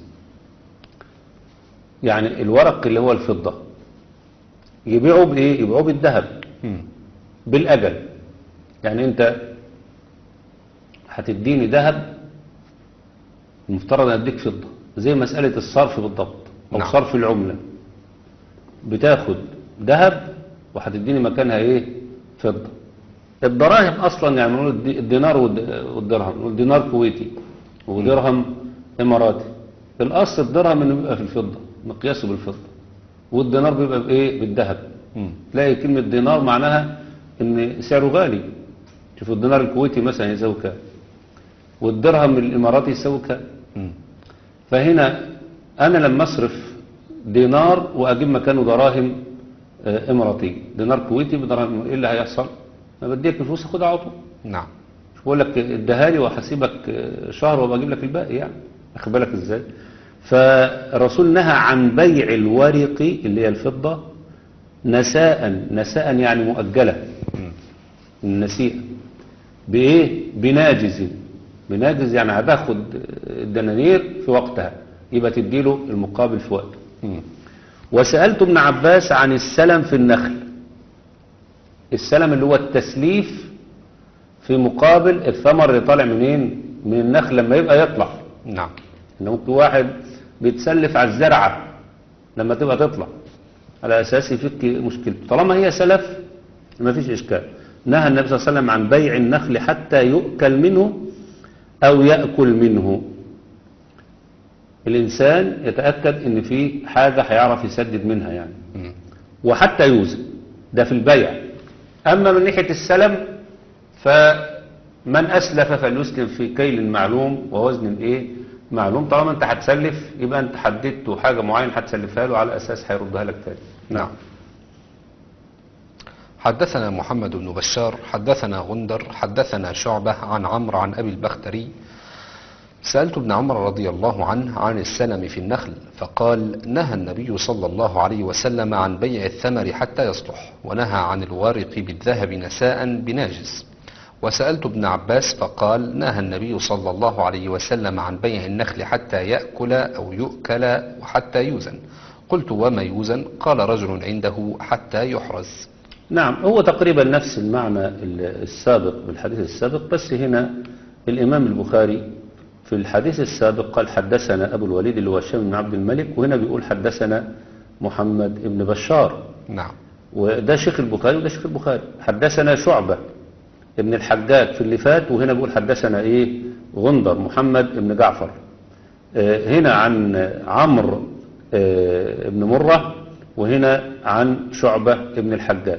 يعني الورق اللي هو الفضة يبيعوا بايه يبيعوا بالذهب مم. بالاجل يعني انت هتديني ذهب المفترض ان اديك فضة زي مسألة الصرف بالضبط او نعم. صرف العملة بتاخد ذهب وهتديني مكانها ايه فضة الدراهم اصلا يعني نقول الدي- الدينار والد- والدرهم نقول دينار كويتي ودرهم اماراتي الاصل الدرهم انه بيبقى في الفضة مقياسه بالفضة والدينار بيبقى بايه بالذهب مم. تلاقي كلمة دينار معناها ان سعره غالي شوف الدينار الكويتي مثلا يساوي كام والدرهم الاماراتي يساوي كام مم. فهنا انا لما اصرف دينار واجيب مكانه دراهم آه، اماراتيه دينار كويتي بدراهم ايه اللي هيحصل انا بديك الفلوس خدها على طول نعم مش بقول لك اديها لي وهسيبك آه، شهر وابقى اجيب لك الباقي يعني واخد بالك ازاي فالرسول نهى عن بيع الورق اللي هي الفضه نساء نساء يعني مؤجله النسيئه بايه بناجز بناجز يعني هتاخد الدنانير في وقتها يبقى تديله المقابل في وقته مم. وسألت ابن عباس عن السلم في النخل السلم اللي هو التسليف في مقابل الثمر اللي طالع منين من النخل لما يبقى يطلع نعم ان ممكن واحد بيتسلف على الزرعة لما تبقى تطلع على اساس يفك مشكلته طالما هي سلف ما فيش اشكال نهى النبي صلى الله عليه وسلم عن بيع النخل حتى يؤكل منه او يأكل منه الإنسان يتأكد إن في حاجة هيعرف يسدد منها يعني مم. وحتى يوزن ده في البيع أما من ناحية السلم فمن أسلف فليسلم في كيل معلوم ووزن إيه معلوم طالما أنت هتسلف يبقى أنت حددت حاجة معينة هتسلفها له على أساس هيردها لك تاني نعم حدثنا محمد بن بشار حدثنا غندر حدثنا شعبة عن عمرو عن أبي البختري سألت ابن عمر رضي الله عنه عن السلم في النخل فقال نهى النبي صلى الله عليه وسلم عن بيع الثمر حتى يصلح ونهى عن الوارق بالذهب نساء بناجز وسألت ابن عباس فقال نهى النبي صلى الله عليه وسلم عن بيع النخل حتى يأكل أو يؤكل وحتى يوزن قلت وما يوزن قال رجل عنده حتى يحرز نعم هو تقريبا نفس المعنى ال- السابق بالحديث السابق بس هنا الإمام البخاري في الحديث السابق قال حدثنا أبو الوليد اللي هو هشام بن عبد الملك وهنا بيقول حدثنا محمد بن بشار نعم وده شيخ البخاري وده شيخ البخاري حدثنا شعبة ابن الحجاج في اللي فات وهنا بيقول حدثنا ايه غندر محمد ابن جعفر آه، هنا عن عمرو آه، ابن مرة وهنا عن شعبة ابن الحجاج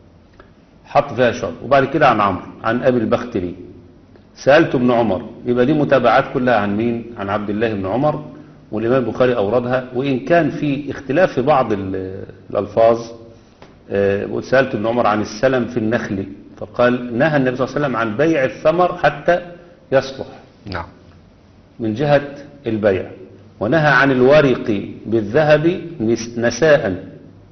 حط فيها شعبة وبعد كده عن عمرو عن أبي البختري سألت ابن عمر يبقى دي متابعات كلها عن مين عن عبد الله بن عمر والإمام البخاري أوردها وإن كان في اختلاف في بعض ال- الألفاظ آه، سألت ابن عمر عن السلم في النخل فقال نهى النبي صلى الله عليه وسلم عن بيع الثمر حتى يصلح نعم من جهة البيع ونهى عن الورق بالذهب نس- نساء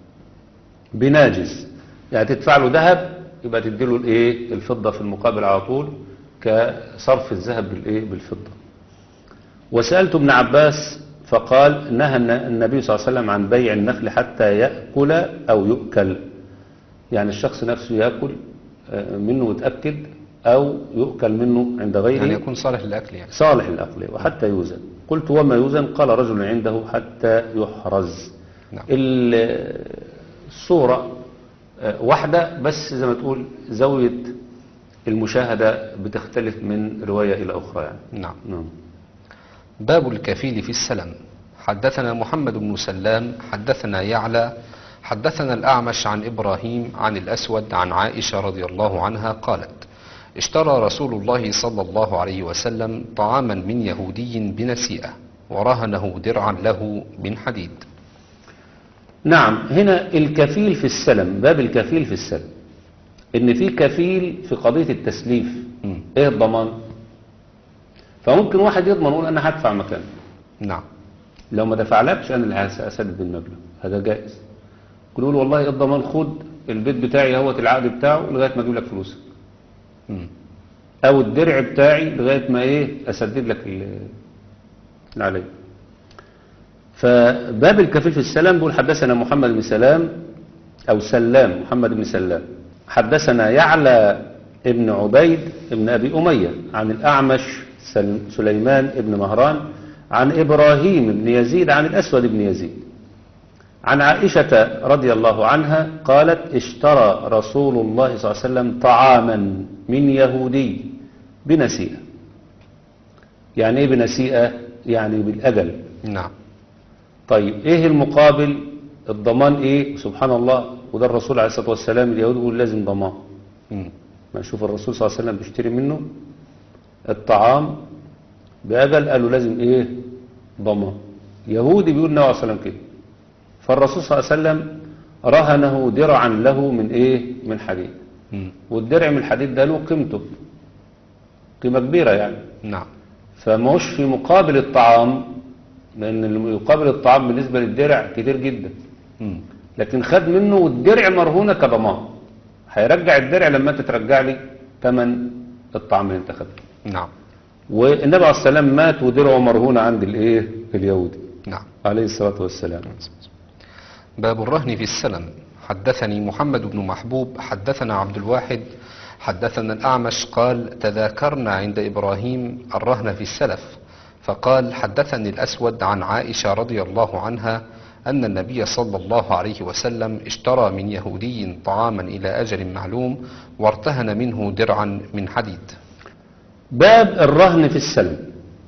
بناجز يعني تدفع له ذهب يبقى تديله الايه الفضة في المقابل على طول كصرف الذهب بالايه بالفضة وسألت ابن عباس فقال نهى الن- النبي صلى الله عليه وسلم عن بيع النخل حتى يأكل أو يؤكل يعني الشخص نفسه يأكل آه، منه ويتأكد أو يؤكل منه عند غيره يعني يكون صالح للأكل يعني صالح الأقل وحتى يوزن قلت وما يوزن قال رجل عنده حتى يحرز نعم. ال- الصورة آه، واحدة بس زي ما تقول زاوية المشاهدة بتختلف من رواية إلى أخرى يعني نعم نعم باب الكفيل في السلم حدثنا محمد بن سلام حدثنا يعلى حدثنا الأعمش عن إبراهيم عن الأسود عن عائشة رضي الله عنها قالت اشترى رسول الله صلى الله عليه وسلم طعاما من يهودي بنسيئة ورهنه درعا له من حديد نعم هنا الكفيل في السلم باب الكفيل في السلم ان في كفيل في قضية التسليف مم. ايه الضمان فممكن واحد يضمن يقول انا هدفع مكانه نعم لو ما دفعلكش انا اللي هسدد المبلغ هذا جائز يقول له والله الضمان خد البيت بتاعي اهوت العقد بتاعه لغايه ما اجيب لك فلوسك مم. او الدرع بتاعي لغايه ما ايه اسدد لك ال- اللي عليه فباب الكفيل في السلام بيقول حدثنا محمد بن سلام او سلام محمد بن سلام حدثنا يعلى ابن عبيد ابن ابي اميه عن الاعمش سل- سليمان ابن مهران عن ابراهيم بن يزيد عن الاسود بن يزيد عن عائشة رضي الله عنها قالت اشترى رسول الله صلى الله عليه وسلم طعاما من يهودي بنسيئة يعني ايه بنسيئة يعني بالأجل نعم طيب ايه المقابل الضمان ايه سبحان الله وده الرسول عليه الصلاة والسلام اليهود يقول لازم ضمان مم. ما نشوف الرسول صلى الله عليه وسلم بيشتري منه الطعام بأجل قالوا لازم ايه ضمان يهودي بيقول النبي عليه الصلاة والسلام كده فالرسول صلى الله عليه وسلم رهنه درعا له من ايه من حديد مم. والدرع من الحديد ده له قيمته قيمة كبيرة يعني نعم فماهوش في مقابل الطعام لأن اللي يقابل الطعام بالنسبة للدرع كتير جدا مم. لكن خد منه والدرع مرهونة كضمان هيرجع الدرع لما انت ترجع لي ثمن الطعام اللي انت خدته نعم والنبي عليه الصلاة والسلام مات ودرعه مرهونة عند الايه اليهودي نعم عليه الصلاة والسلام باب الرهن في السلم حدثني محمد بن محبوب حدثنا عبد الواحد حدثنا الأعمش قال تذاكرنا عند إبراهيم الرهن في السلف فقال حدثني الأسود عن عائشة رضي الله عنها أن النبي صلى الله عليه وسلم اشترى من يهودي طعاما إلى أجل معلوم وارتهن منه درعا من حديد باب الرهن في السلم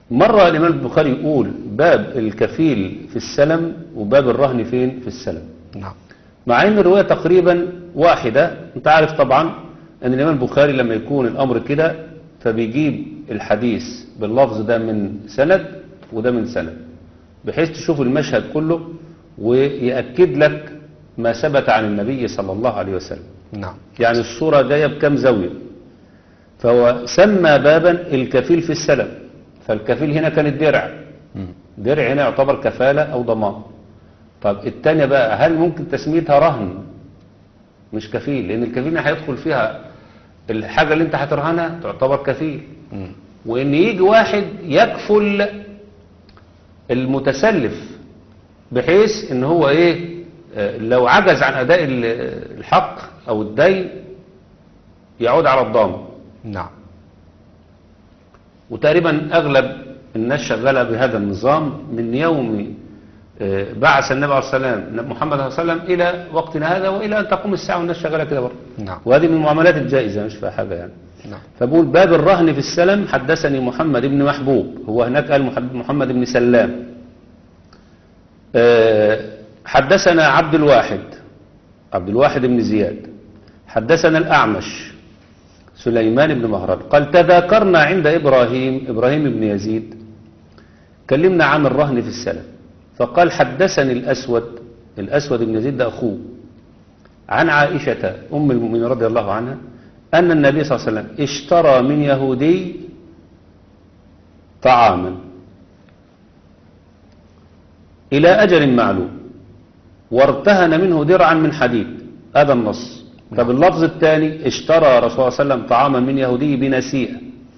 مرة الإمام البخاري يقول باب الكفيل في السلم وباب الرهن فين في السلم نعم مع ان الرواية تقريبا واحدة انت عارف طبعا ان الامام البخاري لما يكون الامر كده فبيجيب الحديث باللفظ ده من سند وده من سند بحيث تشوف المشهد كله ويأكد لك ما ثبت عن النبي صلى الله عليه وسلم نعم يعني الصورة جاية بكم زاوية فهو سمى بابا الكفيل في السلم فالكفيل هنا كان الدرع مم. درع هنا يعتبر كفالة أو ضمان طب التانية بقى هل ممكن تسميتها رهن مش كفيل لأن الكفيل هنا هيدخل فيها الحاجة اللي انت هترهنها تعتبر كفيل مم. وان يجي واحد يكفل المتسلف بحيث ان هو ايه آه، لو عجز عن اداء ال- الحق او الدين يعود على الضامن نعم وتقريبا اغلب الناس شغاله بهذا النظام من يوم آه، بعث النبي عليه الصلاه والسلام محمد صلى الله عليه وسلم الى وقتنا هذا والى ان تقوم الساعه والناس شغاله كده برضه نعم وهذه من المعاملات الجائزه مش فيها حاجه يعني نعم فبقول باب الرهن في السلم حدثني محمد بن محبوب هو هناك قال محمد- محمد بن سلام آه، حدثنا عبد الواحد عبد الواحد بن زياد حدثنا الأعمش سليمان بن مهران قال تذاكرنا عند إبراهيم إبراهيم بن يزيد كلمنا عن الرهن في السلم فقال حدثني الأسود الأسود بن يزيد ده أخوه عن عائشة أم المؤمنين رضي الله عنها أن النبي صلى الله عليه وسلم اشترى من يهودي طعاما إلى أجل معلوم وارتهن منه درعا من حديد هذا النص طب اللفظ الثاني اشترى رسول الله صلى الله عليه وسلم طعاما من يهودي بنسيئة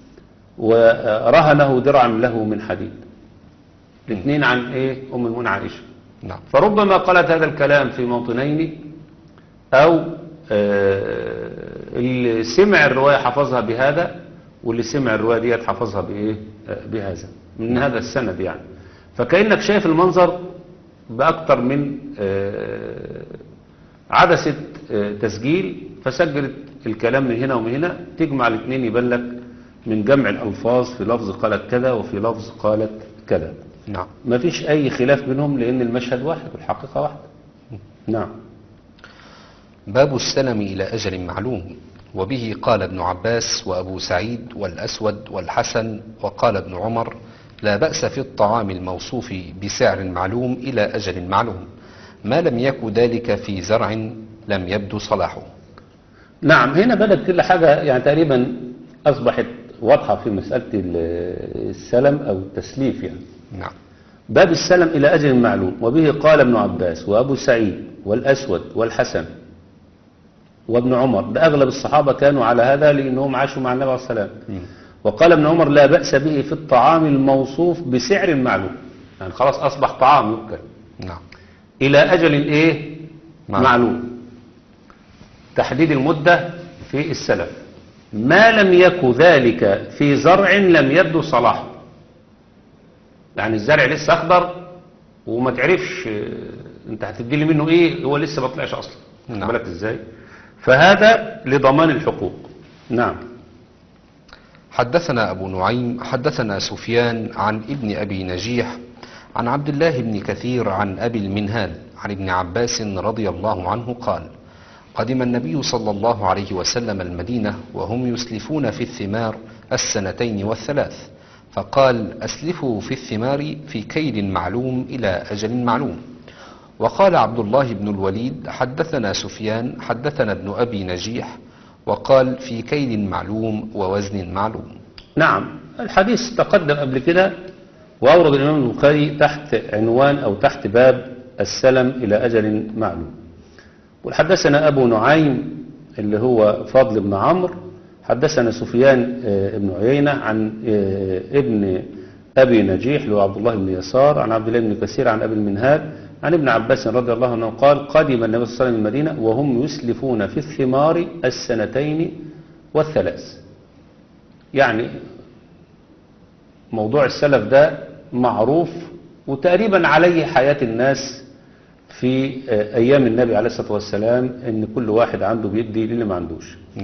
ورهنه درعا له من حديد الاثنين عن ايه ام المؤمنين عائشه نعم فربما قالت هذا الكلام في موطنين أو آه، اللي سمع الرواية حفظها بهذا واللي سمع الرواية ديت حفظها بإيه آه، بهذا من هذا السند يعني فكأنك شايف المنظر بأكتر من آه، عدسة آه، تسجيل فسجلت الكلام من هنا ومن هنا تجمع الاثنين يبان لك من جمع الألفاظ في لفظ قالت كذا وفي لفظ قالت كذا نعم ما فيش أي خلاف بينهم لأن المشهد واحد والحقيقة واحدة نعم باب السلم إلى أجل معلوم وبه قال ابن عباس وأبو سعيد والأسود والحسن وقال ابن عمر لا بأس في الطعام الموصوف بسعر معلوم إلى أجل معلوم ما لم يك ذلك في زرع لم يبدو صلاحه نعم هنا بدأت كل حاجة يعني تقريبا أصبحت واضحة في مسألة ال- السلم أو التسليف يعني نعم باب السلم إلى أجل معلوم وبه قال ابن عباس وأبو سعيد والأسود والحسن وابن عمر ده أغلب الصحابة كانوا على هذا لأنهم عاشوا مع النبي عليه الصلاة والسلام وقال ابن عمر لا بأس به في الطعام الموصوف بسعر معلوم يعني خلاص أصبح طعام يؤكل نعم إلى أجل إيه معلوم. معلوم تحديد المدة في السلف ما لم يك ذلك في زرع لم يبدو صلاحه يعني الزرع لسه أخضر وما تعرفش آه، انت هتدي لي منه ايه هو لسه ما طلعش اصلا نعم. نعم. بالك ازاي فهذا لضمان الحقوق نعم حدثنا أبو نعيم حدثنا سفيان عن ابن أبي نجيح عن عبد الله بن كثير عن أبي المنهال عن ابن عباس رضي الله عنه قال قدم النبي صلى الله عليه وسلم المدينة وهم يسلفون في الثمار السنتين والثلاث فقال أسلفوا في الثمار في كيل معلوم إلى أجل معلوم وقال عبد الله بن الوليد حدثنا سفيان حدثنا ابن أبي نجيح وقال في كيل معلوم ووزن معلوم نعم الحديث تقدم قبل كده وأورد الإمام البخاري تحت عنوان أو تحت باب السلم إلى أجل معلوم وحدثنا أبو نعيم اللي هو فضل بن عمرو حدثنا سفيان آه، بن عيينة عن آه، ابن أبي نجيح اللي هو عبد الله بن يسار عن عبد الله بن كثير عن أبي المنهال عن ابن عباس رضي الله عنه قال قدم النبي صلى الله عليه وسلم المدينة وهم يسلفون في الثمار السنتين والثلاث يعني موضوع السلف ده معروف وتقريبا عليه حياة الناس في آه، أيام النبي عليه الصلاة والسلام إن كل واحد عنده بيدي للي ما عندوش نعم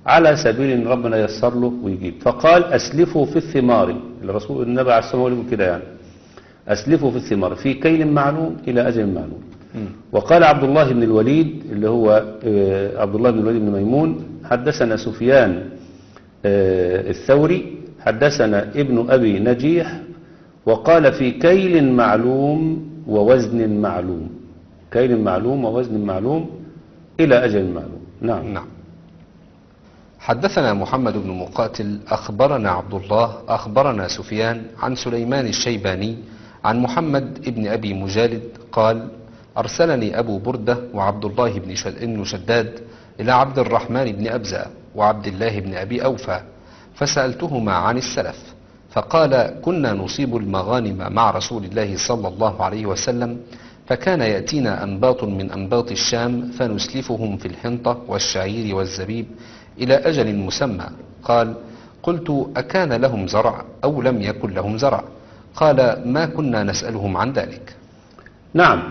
على سبيل ان ربنا ييسر له ويجيب فقال اسلفوا في الثمار الرسول النبي عليه الصلاه والسلام يقول كده يعني اسلفوا في الثمار في كيل معلوم الى اجل معلوم وقال عبد الله بن الوليد اللي هو آه، عبد الله بن الوليد بن ميمون حدثنا سفيان آه، الثوري حدثنا ابن أبي نجيح وقال في كيل معلوم ووزن معلوم كيل معلوم ووزن معلوم إلى أجل معلوم نعم نعم حدثنا محمد بن مقاتل أخبرنا عبد الله أخبرنا سفيان عن سليمان الشيباني عن محمد بن أبي مجالد قال أرسلني أبو بردة وعبد الله بن شد- بن شداد إلى عبد الرحمن بن أبزة وعبد الله بن أبي أوفى فسألتهما عن السلف فقال كنا نصيب المغانم مع رسول الله صلى الله عليه وسلم فكان يأتينا أنباط من أنباط الشام فنسلفهم في الحنطة والشعير والزبيب إلى أجل مسمى قال قلت أكان لهم زرع أو لم يكن لهم زرع قال ما كنا نسألهم عن ذلك نعم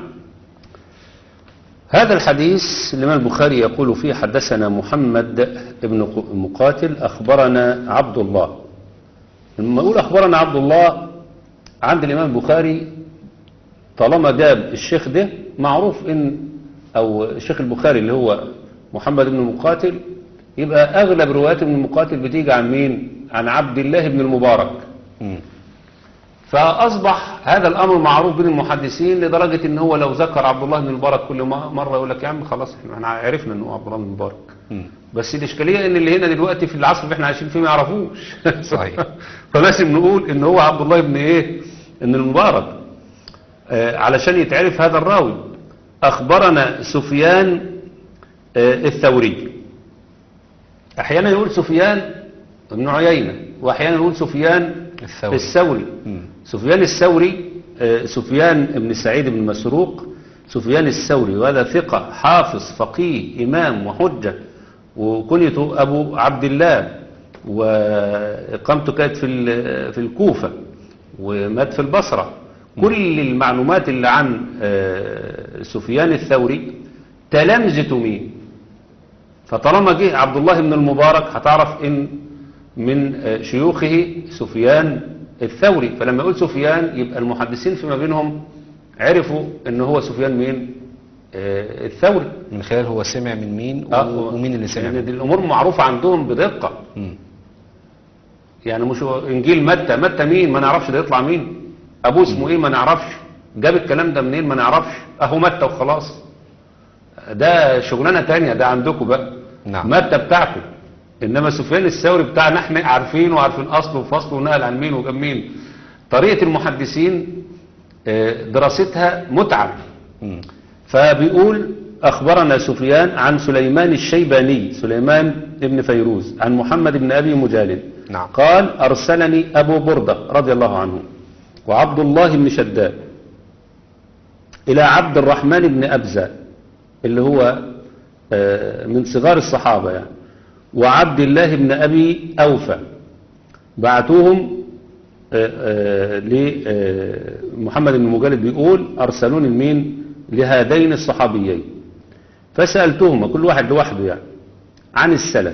هذا الحديث الإمام البخاري يقول فيه حدثنا محمد بن ق- مقاتل أخبرنا عبد الله لما يقول أخبرنا عبد الله عند الإمام البخاري طالما جاب الشيخ ده معروف إن أو الشيخ البخاري اللي هو محمد بن مقاتل يبقى أغلب روايات ابن مقاتل بتيجي عن مين؟ عن عبد الله بن المبارك مم. فأصبح هذا الأمر معروف بين المحدثين لدرجة إن هو لو ذكر عبد الله بن المبارك كل م- مرة يقول لك يا عم خلاص احنا عرفنا إنه عبد الله بن المبارك مم. بس الإشكالية إن اللي هنا دلوقتي في العصر اللي احنا عايشين فيه ما يعرفوش صحيح. فلازم نقول إن هو عبد الله بن إيه؟ إن المبارك آه علشان يتعرف هذا الراوي أخبرنا سفيان آه الثوري أحيانا يقول سفيان بن عيينة وأحيانا يقول سفيان الثوري. الثوري مم. سفيان الثوري آه، سفيان بن سعيد بن مسروق سفيان الثوري وهذا ثقة حافظ فقيه إمام وحجة وكنيته أبو عبد الله وإقامته كانت في ال- في الكوفة ومات في البصرة كل المعلومات اللي عن آه، سفيان الثوري تلامذة مين فطالما جه عبد الله بن المبارك هتعرف ان من آه، شيوخه سفيان الثوري فلما يقول سفيان يبقى المحدثين فيما بينهم عرفوا ان هو سفيان مين آه، الثوري من خلال هو سمع من مين آه، و- ومين اللي سمع يعني منه دي الامور معروفه عندهم بدقه مم. يعني مش هو انجيل متى متى مين ما نعرفش ده يطلع مين ابوه اسمه ايه ما نعرفش جاب الكلام ده منين ما نعرفش اهو متى وخلاص ده شغلانه تانية ده عندكم بقى نعم. متى بتاعكم انما سفيان الثوري بتاعنا احنا عارفين وعارفين اصله وفصله ونقل عن مين وجاب مين طريقه المحدثين آه، دراستها متعه مم. فبيقول أخبرنا سفيان عن سليمان الشيباني سليمان ابن فيروز عن محمد بن أبي مجالد نعم. قال أرسلني أبو بردة رضي الله عنه وعبد الله بن شداد إلى عبد الرحمن بن أبزة اللي هو آه، من صغار الصحابة يعني وعبد الله بن أبي أوفى بعتوهم لمحمد بن مجالد بيقول أرسلوني لمين لهذين الصحابيين فسألتهما كل واحد لوحده يعني عن السلف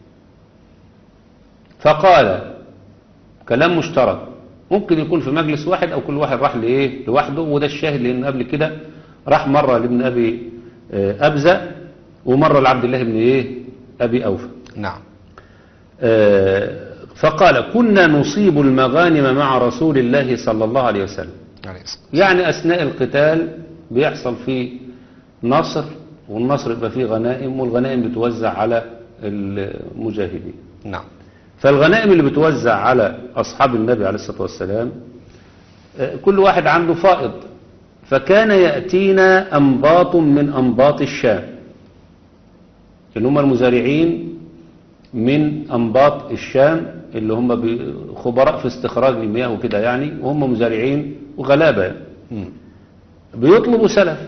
فقال كلام مشترك ممكن يكون في مجلس واحد أو كل واحد راح لإيه لوحده وده الشاهد لأن قبل كده راح مرة لابن أبي آه، أبزة ومرة لعبد الله بن إيه أبي أوفى نعم آه، فقال كنا نصيب المغانم مع رسول الله صلى الله عليه وسلم عليه الصلاة يعني أثناء القتال بيحصل فيه نصر والنصر يبقى فيه غنائم والغنائم بتوزع على المجاهدين نعم فالغنائم اللي بتوزع على أصحاب النبي عليه الصلاة والسلام آه، كل واحد عنده فائض فكان يأتينا أنباط من أنباط الشام اللي هم المزارعين من أنباط الشام اللي هم بي- خبراء في استخراج المياه وكده يعني وهم مزارعين وغلابة يعني. مم. بيطلبوا سلف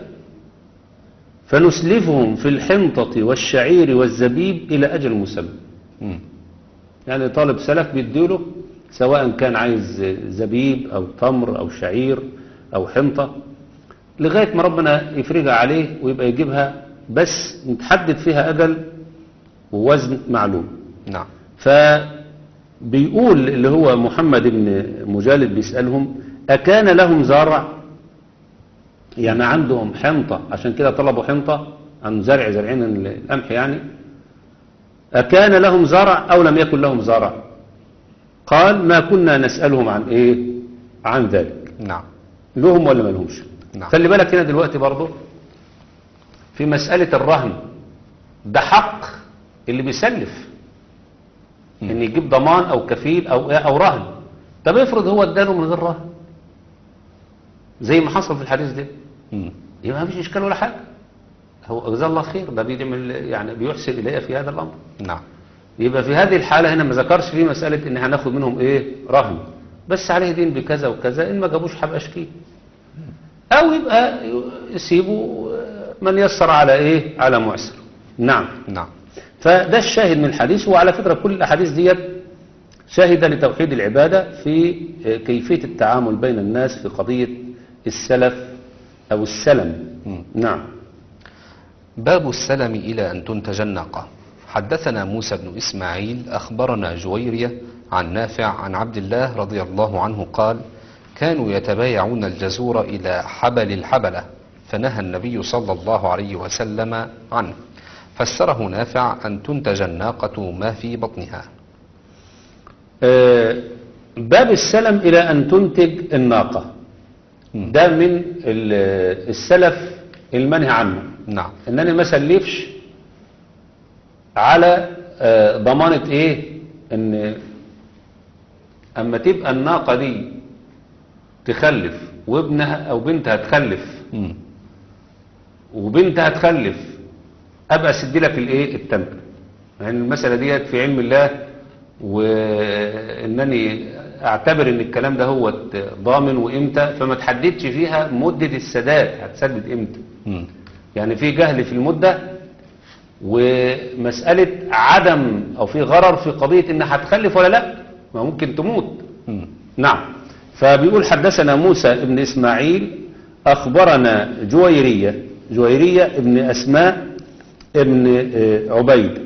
فنسلفهم في الحنطة والشعير والزبيب إلى أجل مسمى مم. يعني طالب سلف بيديله سواء كان عايز زبيب أو تمر أو شعير أو حنطة لغاية ما ربنا يفرجها عليه ويبقى يجيبها بس متحدد فيها أجل ووزن معلوم نعم فبيقول اللي هو محمد بن مجالد بيسألهم أكان لهم زرع يعني عندهم حنطة عشان كده طلبوا حنطة عن زرع زرعين القمح يعني أكان لهم زرع أو لم يكن لهم زرع قال ما كنا نسألهم عن إيه عن ذلك نعم لهم ولا ما لهمش نعم. خلي بالك هنا دلوقتي برضه في مسألة الرهن ده حق اللي بيسلف ان يجيب ضمان او كفيل او إيه او رهن طب افرض هو اداله من غير رهن زي ما حصل في الحديث ده مم. يبقى مفيش اشكال ولا حاجه هو جزاه الله خير ده بيعمل يعني بيحسن اليه في هذا الامر نعم يبقى في هذه الحالة هنا ما ذكرش فيه مسألة ان هناخد منهم ايه رهن بس عليه دين بكذا وكذا ان ما جابوش هبقى اشكيه او يبقى يسيبوا من يسر على ايه على معسر نعم نعم فده الشاهد من الحديث وعلى فكرة كل الاحاديث ديت شاهدة لتوحيد العبادة في كيفية التعامل بين الناس في قضية السلف او السلم مم. نعم باب السلم إلى أن تنتج الناقة حدثنا موسى بن إسماعيل أخبرنا جويرية عن نافع عن عبد الله رضي الله عنه قال كانوا يتبايعون الجزور إلى حبل الحبلة فنهى النبي صلى الله عليه وسلم عنه فسره نافع أن تنتج الناقة ما في بطنها آه، باب السلم إلى أن تنتج الناقة مم. ده من ال- السلف المنهي عنه نعم ان انا ما اسلفش على آه، ضمانة ايه ان اما تبقى الناقة دي تخلف وابنها او بنتها تخلف مم. وبنتها تخلف ابقى اسد لك الايه التمن يعني المسألة ديت في علم الله وانني اعتبر ان الكلام ده هو ضامن وامتى فما تحددش فيها مدة السداد هتسدد امتى مم. يعني في جهل في المدة ومسألة عدم أو في غرر في قضية إنها هتخلف ولا لا ما ممكن تموت مم. نعم فبيقول حدثنا موسى ابن إسماعيل أخبرنا جويرية جويرية ابن أسماء ابن آه، عبيد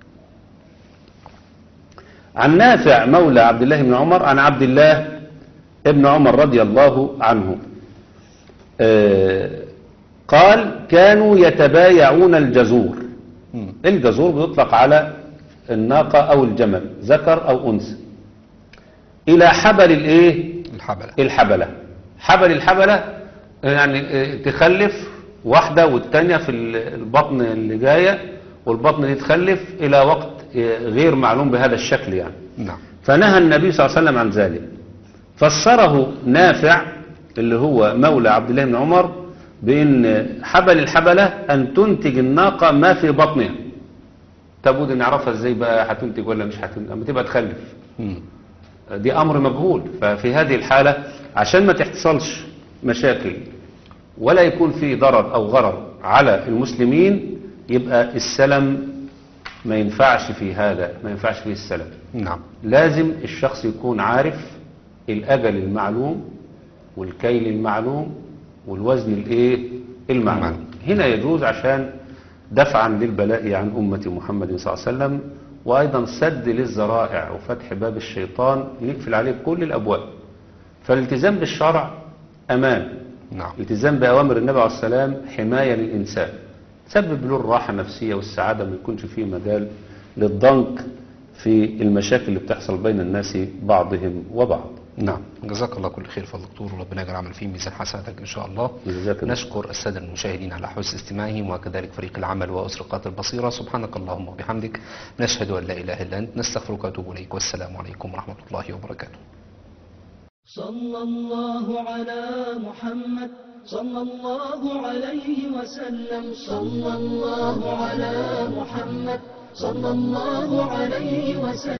عن نافع مولى عبد الله بن عمر عن عبد الله ابن عمر رضي الله عنه آه، قال كانوا يتبايعون الجزور مم. الجزور بيطلق على الناقة أو الجمل ذكر أو أنثى إلى حبل الإيه الحبلة الحبلة حبل الحبلة يعني آه، تخلف واحدة والتانية في ال- البطن اللي جاية والبطن دي تخلف إلى وقت آه، غير معلوم بهذا الشكل يعني نعم فنهى النبي صلى الله عليه وسلم عن ذلك فسره نافع اللي هو مولى عبد الله بن عمر بأن حبل الحبلة أن تنتج الناقة ما في بطنها طب ودي نعرفها ازاي بقى هتنتج ولا مش هتنتج اما تبقى تخلف مم. دي امر مجهول ففي هذه الحالة عشان ما تحصلش مشاكل ولا يكون في ضرر او غرر على المسلمين يبقى السلم ما ينفعش في هذا ما ينفعش فيه السلم نعم لازم الشخص يكون عارف الأجل المعلوم والكيل المعلوم والوزن الايه المعلوم المعلوم. هنا يجوز عشان دفعا للبلاء عن أمة محمد صلى الله عليه وسلم وأيضا سد للذرائع وفتح باب الشيطان نقفل عليه كل الأبواب فالالتزام بالشرع أمان نعم الالتزام بأوامر النبي عليه السلام حماية للإنسان تسبب له الراحة النفسية والسعادة ما يكونش فيه مجال للضنك في المشاكل اللي بتحصل بين الناس بعضهم وبعض نعم جزاك الله كل خير فضل دكتور وربنا يجعل عمل فيه ميزان حسناتك ان شاء الله جزاك الله. نشكر الساده المشاهدين على حسن استماعهم وكذلك فريق العمل واسرقات البصيره سبحانك اللهم وبحمدك نشهد ان لا اله الا انت نستغفرك ونتوب اليك والسلام عليكم ورحمه الله وبركاته صلى الله على محمد صلى الله عليه وسلم صلى الله على محمد صلى الله عليه وسلم